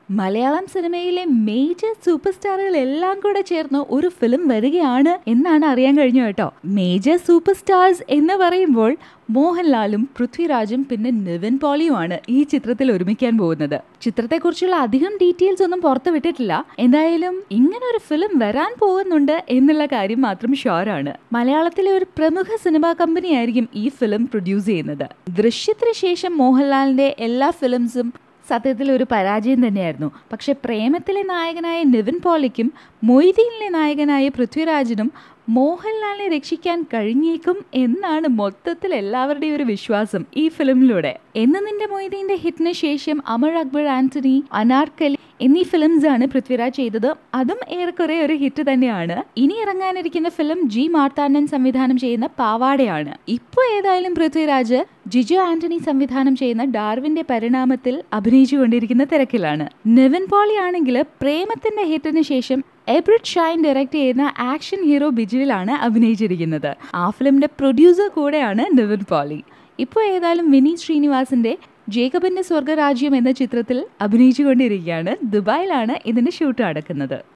മലയാളം സിനിമയിലെ major super സ്റ്റാറുകൾ എല്ലാം കൂടെ ചേർന്ന് ഒരു ഫിലിം വരികയാണ് എന്നാണ് അറിയാൻ കഴിഞ്ഞു കേട്ടോ മേജർ സൂപ്പർ സ്റ്റാർസ് എന്ന് പറയുമ്പോൾ മോഹൻലാലും പൃഥ്വിരാജും പിന്നെ നിവിൻ പോളിയുമാണ് ഈ ചിത്രത്തിൽ ഒരുമിക്കാൻ പോകുന്നത് ചിത്രത്തെക്കുറിച്ചുള്ള അധികം ഡീറ്റെയിൽസ് ഒന്നും പുറത്തു വിട്ടിട്ടില്ല എന്തായാലും ഇങ്ങനെ ഒരു ഫിലിം വരാൻ പോകുന്നുണ്ട് എന്നുള്ള കാര്യം മാത്രം ഷുവറാണ് മലയാളത്തിലെ ഒരു പ്രമുഖ സിനിമാ കമ്പനി ആയിരിക്കും ഈ ഫിലിം പ്രൊഡ്യൂസ് ചെയ്യുന്നത് ദൃശ്യത്തിന് ശേഷം മോഹൻലാലിന്റെ എല്ലാ ഫിലിംസും സത്യത്തിൽ ഒരു പരാജയം തന്നെയായിരുന്നു പക്ഷെ പ്രേമത്തിലെ നായകനായ നിവിൻ പോളിക്കും മൊയ്തീനിലെ നായകനായ പൃഥ്വിരാജിനും മോഹൻലാലിനെ രക്ഷിക്കാൻ കഴിഞ്ഞേക്കും എന്നാണ് മൊത്തത്തിൽ എല്ലാവരുടെയും ഒരു വിശ്വാസം ഈ ഫിലിമിലൂടെ എന്ന് നിന്റെ മൊയ്തീന്റെ ഹിറ്റിന് ശേഷം അമർ അക്ബർ ആന്റണി അനാർക്കലി എന്നീ ഫിലിംസ് ആണ് പൃഥ്വിരാജ് ചെയ്തത് അതും ഏറെക്കുറെ ഒരു ഹിറ്റ് തന്നെയാണ് ഇനി ഇറങ്ങാനിരിക്കുന്ന ഫിലിം ജി മാർത്താണ്ഡൻ സംവിധാനം ചെയ്യുന്ന പാവാടയാണ് ഇപ്പോൾ ഏതായാലും പൃഥ്വിരാജ് ജിജു ആന്റണി സംവിധാനം ചെയ്യുന്ന ഡാർവിന്റെ പരിണാമത്തിൽ അഭിനയിച്ചുകൊണ്ടിരിക്കുന്ന തിരക്കിലാണ് നിവിൻ പോളി ആണെങ്കിൽ പ്രേമത്തിന്റെ ഹിറ്റിന് ശേഷം എബ്രിഡ് ഷൈൻ ഡയറക്ട് ചെയ്യുന്ന ആക്ഷൻ ഹീറോ ബിജുവിലാണ് അഭിനയിച്ചിരിക്കുന്നത് ആ ഫിലിമിന്റെ പ്രൊഡ്യൂസർ കൂടെയാണ് നിവിൻ പോളി ഇപ്പോൾ ഏതായാലും വിനീത് ശ്രീനിവാസിന്റെ ജേക്കബിന്റെ സ്വർഗരാജ്യം എന്ന ചിത്രത്തിൽ അഭിനയിച്ചുകൊണ്ടിരിക്കുകയാണ് ദുബായിലാണ് ഇതിന്റെ ഷൂട്ട് നടക്കുന്നത്